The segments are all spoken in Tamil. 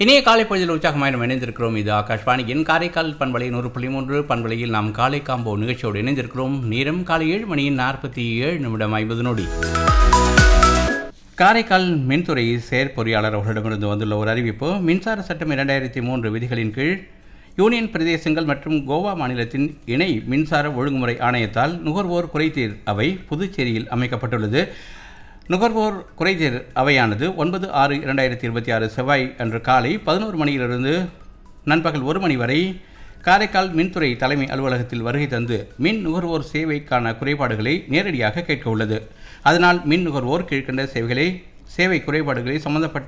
இனிய காலை பொழுதில் உற்சாகமாயிரம் இணைந்திருக்கிறோம் இது ஆகாஷ்வாணியின் காரைக்கால் பண்பலை நூறு புள்ளி மூன்று பண்பலையில் நாம் காலை காம்போ நிகழ்ச்சியோடு இணைந்திருக்கிறோம் நேரம் காலை ஏழு மணியின் நாற்பத்தி ஏழு நிமிடம் ஐம்பது நொடி காரைக்கால் மின்துறை செயற்பொறியாளர் அவர்களிடமிருந்து வந்துள்ள ஒரு அறிவிப்பு மின்சார சட்டம் இரண்டாயிரத்தி மூன்று விதிகளின் கீழ் யூனியன் பிரதேசங்கள் மற்றும் கோவா மாநிலத்தின் இணை மின்சார ஒழுங்குமுறை ஆணையத்தால் நுகர்வோர் குறைதீர் அவை புதுச்சேரியில் அமைக்கப்பட்டுள்ளது நுகர்வோர் குறைதீர் அவையானது ஒன்பது ஆறு இரண்டாயிரத்தி இருபத்தி ஆறு செவ்வாய் அன்று காலை பதினோரு மணியிலிருந்து நண்பகல் ஒரு மணி வரை காரைக்கால் மின்துறை தலைமை அலுவலகத்தில் வருகை தந்து மின் நுகர்வோர் சேவைக்கான குறைபாடுகளை நேரடியாக கேட்க உள்ளது அதனால் மின் நுகர்வோர் கீழ்கண்ட சேவைகளை சேவை குறைபாடுகளை சம்பந்தப்பட்ட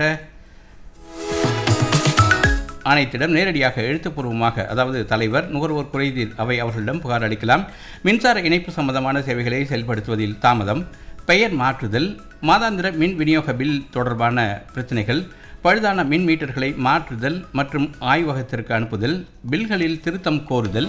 ஆணையத்திடம் நேரடியாக எழுத்துப்பூர்வமாக அதாவது தலைவர் நுகர்வோர் குறைதீர் அவை அவர்களிடம் புகார் அளிக்கலாம் மின்சார இணைப்பு சம்பந்தமான சேவைகளை செயல்படுத்துவதில் தாமதம் பெயர் மாற்றுதல் மாதாந்திர மின் விநியோக பில் தொடர்பான பிரச்சனைகள் பழுதான மின் மீட்டர்களை மாற்றுதல் மற்றும் ஆய்வகத்திற்கு அனுப்புதல் பில்களில் திருத்தம் கோருதல்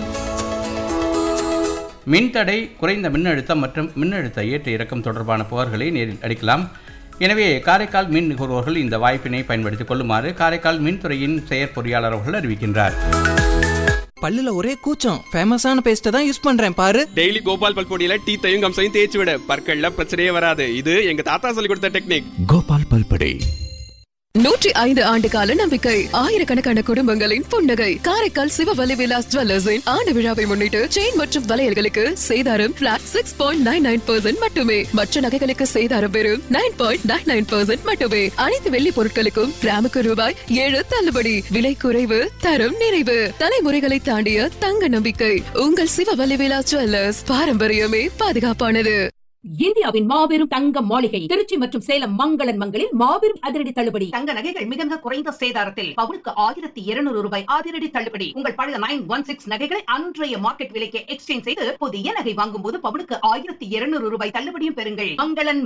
மின்தடை குறைந்த மின்னழுத்தம் மற்றும் மின்னழுத்த ஏற்ற இறக்கம் தொடர்பான புகார்களை நேரில் அளிக்கலாம் எனவே காரைக்கால் மின் நுகர்வோர்கள் இந்த வாய்ப்பினை பயன்படுத்திக் கொள்ளுமாறு காரைக்கால் மின்துறையின் செயற்பொறியாளர் அவர்கள் அறிவிக்கின்றார் பல்லுல ஒரே கூச்சம் ஃபேமஸான பேஸ்ட்டை தான் யூஸ் பண்றேன் பாரு டெய்லி கோபால் பல்பொடியில டீத்தையும் கம்சையும் தேய்ச்சி விட பற்கள்ல பிரச்சனையே வராது இது எங்க தாத்தா சொல்லி கொடுத்த டெக்னிக் கோபால் பல்படை நூற்றி ஐந்து ஆண்டு கால நம்பிக்கை ஆயிரக்கணக்கான குடும்பங்களின் புன்னகை காரைக்கால் சிவவலி விலாஸ் ஜுவல்லர்ஸின் ஆண்டு விழாவை முன்னிட்டு செயின் மற்றும் வளையல்களுக்கு சேதாரம் flat six point nine nine percent மட்டுமே மற்ற நகைகளுக்கு சேதாரம் வெறும் nine point nine nine percent மட்டுமே அனைத்து வெள்ளி பொருட்களுக்கும் கிராமுக்கு ரூபாய் ஏழு தள்ளுபடி விலை குறைவு தரம் நிறைவு தலைமுறைகளை தாண்டிய தங்க நம்பிக்கை உங்கள் சிவவலி விலாஸ் ஜுவல்லர்ஸ் பாரம்பரியமே பாதுகாப்பானது இந்தியாவின் மாபெரும் தங்க மாளிகை திருச்சி மற்றும் சேலம் மங்களன் மங்களில் மாபெரும் அதிரடி தள்ளுபடி தங்க நகைகள் மிக மிக குறைந்த சேதாரத்தில் பவுனுக்கு ஆயிரத்தி இருநூறு ரூபாய் அதிரடி தள்ளுபடி உங்கள் பழைய நைன் ஒன் சிக்ஸ் நகைகளை அன்றைய மார்க்கெட் விலைக்கு எக்ஸ்சேஞ்ச் செய்து புதிய நகை வாங்கும் போது பவுனுக்கு ஆயிரத்தி இருநூறு ரூபாய் தள்ளுபடியும் பெறுங்கள் மங்களன்